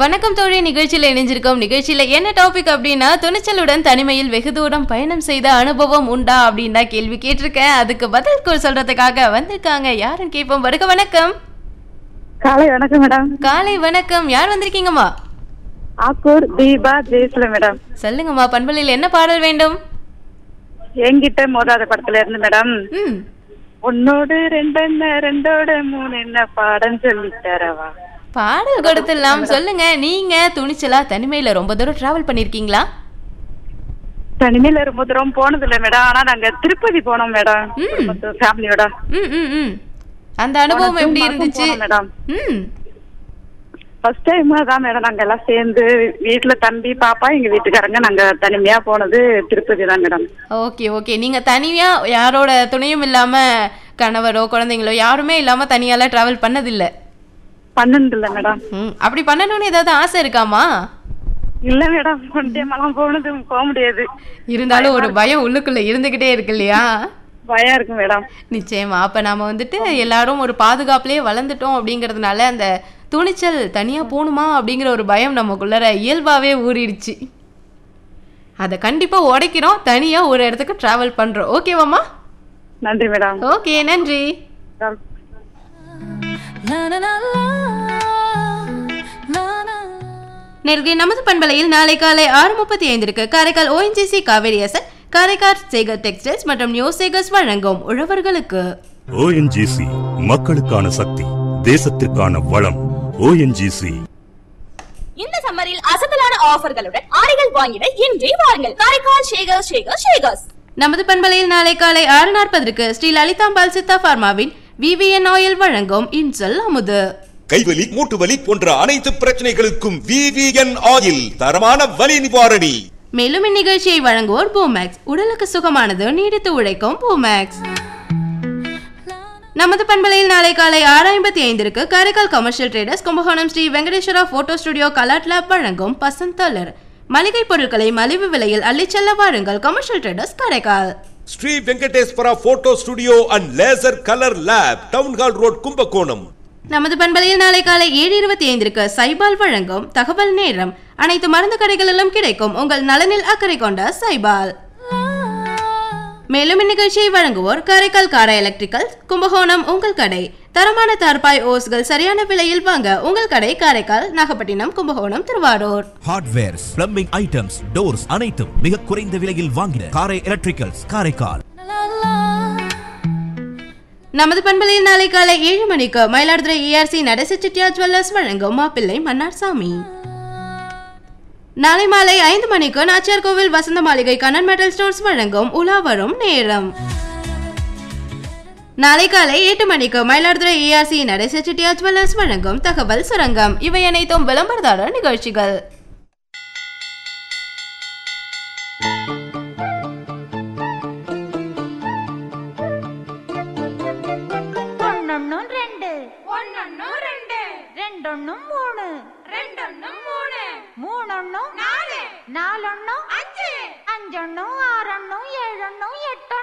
வணக்கம் தோழி நிகழ்ச்சியில் இணைஞ்சிருக்கோம் நிகழ்ச்சியில என்ன டாபிக் அப்படின்னா துணிச்சலுடன் தனிமையில் வெகு தூரம் பயணம் செய்த அனுபவம் உண்டா அப்படின்னு தான் கேள்வி கேட்டிருக்கேன் அதுக்கு பதில் கூ- சொல்றதுக்காக வந்திருக்காங்க யாருன்னு கேட்போம் வருக வணக்கம் காலை வணக்கம் மேடம் காலை வணக்கம் யார் வந்திருக்கீங்கம்மா ஆக்கூர் தீபா ஜெயசுல மேடம் சொல்லுங்கம்மா பண்பலையில் என்ன பாடல் வேண்டும் என்கிட்ட மோதாத படத்துல இருந்து மேடம் ம் உன்னோடு ரெண்டென்ன ரெண்டோட மூணு என்ன பாடம் சொல்லி தரவா பாடல் கொடுத்துடலாம் சொல்லுங்க நீங்க துணிச்சலா தனிமையில ரொம்ப தூரம் டிராவல் பண்ணிருக்கீங்களா தனிமையில ரொம்ப தூரம் போனது இல்ல மேடம் ஆனா நாங்க திருப்பதி போனோம் மேடம் ம். ஃபேமிலியோட ம் ம் ம் அந்த அனுபவம் எப்படி இருந்துச்சு மேடம் ம் ஃபர்ஸ்ட் டைம் தான் மேடம் நாங்க எல்லாம் சேர்ந்து வீட்டுல தம்பி பாப்பா எங்க வீட்டுக்காரங்க நாங்க தனிமையா போனது திருப்பதி தான் மேடம் ஓகே ஓகே நீங்க தனியா யாரோட துணையும் இல்லாம கணவரோ குழந்தைங்களோ யாருமே இல்லாம தனியால டிராவல் பண்ணதில்ல பண்ணது இல்ல மேடம் ம் அப்படி பண்ணணும்னு ஏதாவது ஆசை இருக்காமா இல்ல மேடம் ஒன் டைம் எல்லாம் போனது போக முடியாது இருந்தாலும் ஒரு பயம் உள்ளுக்குள்ள இருந்துகிட்டே இருக்கு இல்லையா பயம் இருக்கு மேடம் நிச்சயமா அப்ப நாம வந்துட்டு எல்லாரும் ஒரு பாதுகாப்புலயே வளர்ந்துட்டோம் அப்படிங்கறதுனால அந்த துணிச்சல் தனியா போகணுமா அப்படிங்கிற ஒரு பயம் நமக்குள்ளார இயல்பாவே ஊறிடுச்சு அதை கண்டிப்பா உடைக்கிறோம் தனியா ஒரு இடத்துக்கு டிராவல் பண்றோம் ஓகேவாம்மா நன்றி மேடம் ஓகே நன்றி நேர்கை நமது பண்பலையில் நாளை காலை ஆறு முப்பத்தி ஐந்திற்கு Karaikal ONGC Kaveri SL Karaikal Sekar textiles மற்றும் நியூ சேகர்ஸ் வழங்கும் உழவர்களுக்கு ஓஎன்ஜிசி மக்களுக்கான சக்தி தேசத்திற்கான வளம் ஓஎன்ஜிசி இந்த சம்மரில் அசத்தலான ஆஃபர்களுடன் ஆடைகள் வாங்கிட இன்றே வாருங்கள் காரைக்கால் ஷேகர் ஷேகர் ஷேகர்ஸ் நமது பண்பலையில் நாளை காலை ஆறு நாற்பதற்கு ஸ்ரீ லலிதாம்பாள் சித்தா பார்மாவின் விவிஎன் ஆயில் வழங்கும் இன்சல் அமுது கைவலி மூட்டு வலி போன்ற அனைத்து பிரச்சனைகளுக்கும் விவிஎன் ஆயில் தரமான வலி நிவாரணி மேலும் இந்நிகழ்ச்சியை வழங்குவோர் பூமேக்ஸ் உடலுக்கு சுகமானது நீடித்து உழைக்கும் பூமேக்ஸ் நமது பண்பலையில் நாளை காலை ஆறு ஐம்பத்தி ஐந்திற்கு Karaikal commercial traders Kumbakonam Shri Venkateswara photo studio colour lab வழங்கும் பசந்தலர் மளிகை பொருட்களை மலிவு விலையில் அள்ளிச்செல்ல வாருங்கள் commercial traders Karaikal Shri Venkateswara photo studio and laser colour lab town hall road Kumbakonam நமது பண்பலையில் நாளை காலை ஏழு இருபத்தி ஐந்திற்கு சைபால் வழங்கும் தகவல் நேரம் அனைத்து மருந்து கடைகளிலும் கிடைக்கும் உங்கள் நலனில் அக்கறை கொண்ட சைபால் மேலும் இந்நிகழ்ச்சியை வழங்குவோர் காரைக்கால் காரா எலக்ட்ரிக்கல் கும்பகோணம் உங்கள் கடை தரமான தார்பாய் ஓஸ்கள் சரியான விலையில் வாங்க உங்கள் கடை Karaikal Nagapattinam Kumbakonam Thiruvarur hardwares plumbing items doors அனைத்தும் மிக குறைந்த விலையில் வாங்கின காரை எலக்ட்ரிக்கல்ஸ் காரைக்கால் நமது பண்பலையில் நாளை காலை ஏழு மணிக்கு மயிலாடுதுறை ஏஆர்சி நடேச செட்டியார் ஜுவல்லர்ஸ் வழங்கும் மாப்பிள்ளை மன்னார் சாமி நாளை மாலை ஐந்து மணிக்கு நாச்சியார் கோவில் வசந்த மாளிகை கண்ணன் மெட்டல் ஸ்டோர்ஸ் வழங்கும் உலா வரும் நேரம் நாளை காலை எட்டு மணிக்கு மயிலாடுதுறை ஏஆர்சி நடேச செட்டியார் ஜுவல்லர்ஸ் வழங்கும் தகவல் சுரங்கம் இவை அனைத்தும் விளம்பரதாரர் நிகழ்ச்சிகள் ஒன்னொன்னும் ரெண்டு ஒன்னொன்னும் ரெண்டு ரெண்டொன்னும் மூணு ரெண்டொன்னும் மூணு மூணொன்னும் நாலு நாலொன்னும் அஞ்சு அஞ்சொன்னும் ஆறொன்னும் ஏழொன்னும் எட்டொன்னும்